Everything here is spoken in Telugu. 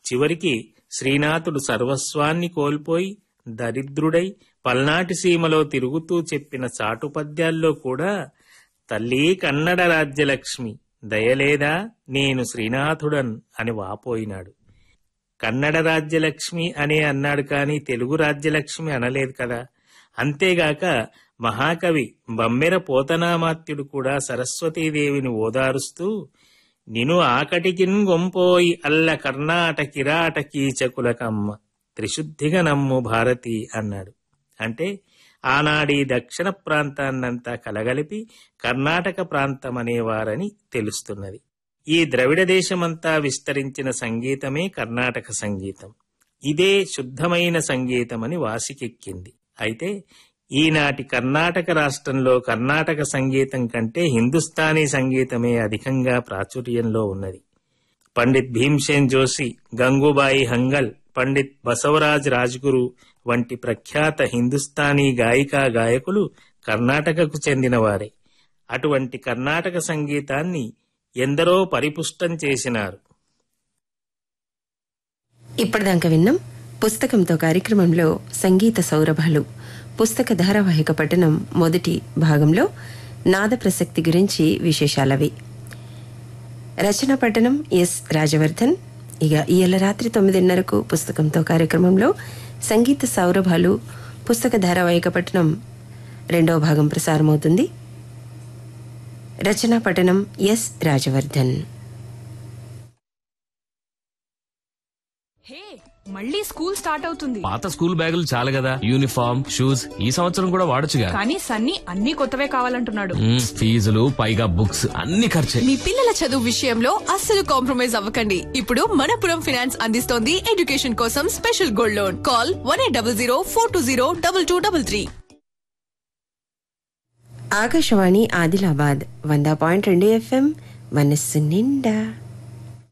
చివరికి శ్రీనాథుడు సర్వస్వాన్ని కోల్పోయి దరిద్రుడై పల్నాటి సీమలో తిరుగుతూ చెప్పిన చాటు పద్యాల్లో కూడా తల్లి కన్నడ రాజ్యలక్ష్మి దయలేదా నేను శ్రీనాథుడన్ అని వాపోయినాడు కన్నడ రాజ్యలక్ష్మి అనే అన్నాడు కాని తెలుగు రాజ్యలక్ష్మి అనలేదు కదా అంతేగాక మహాకవి బమ్మెర పోతనామాత్యుడు కూడా సరస్వతీదేవిని ఓదారుస్తూ నిను ఆకటికిన్ గొంపోయి అల్ల కర్ణాట కిరాట కీచకులకమ్మ త్రిశుద్ధిగా నమ్ము భారతి అన్నాడు అంటే ఆనాడి దక్షిణ ప్రాంతాన్నంతా కలగలిపి కర్ణాటక ప్రాంతం అనేవారని తెలుస్తున్నది ఈ ద్రవిడ దేశమంతా విస్తరించిన సంగీతమే కర్ణాటక సంగీతం ఇదే శుద్ధమైన సంగీతమని వాసికెక్కింది అయితే ఈనాటి కర్ణాటక రాష్ట్రంలో కర్ణాటక సంగీతం కంటే హిందుస్థానీ సంగీతమే అధికంగా ప్రాచుర్యంలో ఉన్నది పండిత్ భీమ్సేన్ జోషి గంగూబాయి హంగల్ పండిత్ బసవరాజ్ రాజ్గురు వంటి ప్రఖ్యాత హిందుస్థానీ గాయికా గాయకులు కర్ణాటకకు చెందినవారే అటువంటి కర్ణాటక సంగీతాన్ని ఎందరో పరిపుష్టం చేసినారు ఇప్పటిదాకా విన్నాం పుస్తకంతో కార్యక్రమంలో సంగీత సౌరభాలు పుస్తక ధారావాహిక పఠనం మొదటి భాగంలో నాద ప్రసక్తి గురించి విశేషాలవి రచన పఠనం ఎస్ రాజవర్ధన్ ఇక ఇయ్యాల రాత్రి తొమ్మిదిన్నరకు పుస్తకంతో కార్యక్రమంలో సంగీత సౌరభాలు పుస్తక ధారావాహిక పఠనం రెండవ భాగం ప్రసారమవుతుంది రచనా పఠనం ఎస్ రాజవర్ధన్ హే మళ్ళీ స్కూల్ స్టార్ట్ అవుతుంది పాత స్కూల్ బ్యాగులు చాలు కదా యూనిఫామ్ షూస్ ఈ సంవత్సరం కూడా వాడొచ్చుగా కానీ సన్నీ అన్ని కొత్తవే కావాలంటున్నాడు మ్మ్, ఫీజులు పైగా బుక్స్ అన్ని ఖర్చే మీ పిల్లల చదువు విషయంలో అస్సలు కాంప్రమైజ్ అవ్వకండి ఇప్పుడు మనపురం ఫినాన్స్ అందిస్తోంది ఎడ్యుకేషన్ కోసం special gold loan call one eight double zero four two zero double two double three Akashvani Adilabad వంద పాయింట్ రెండు ఎఫ్ఎం మనస్సు నిండా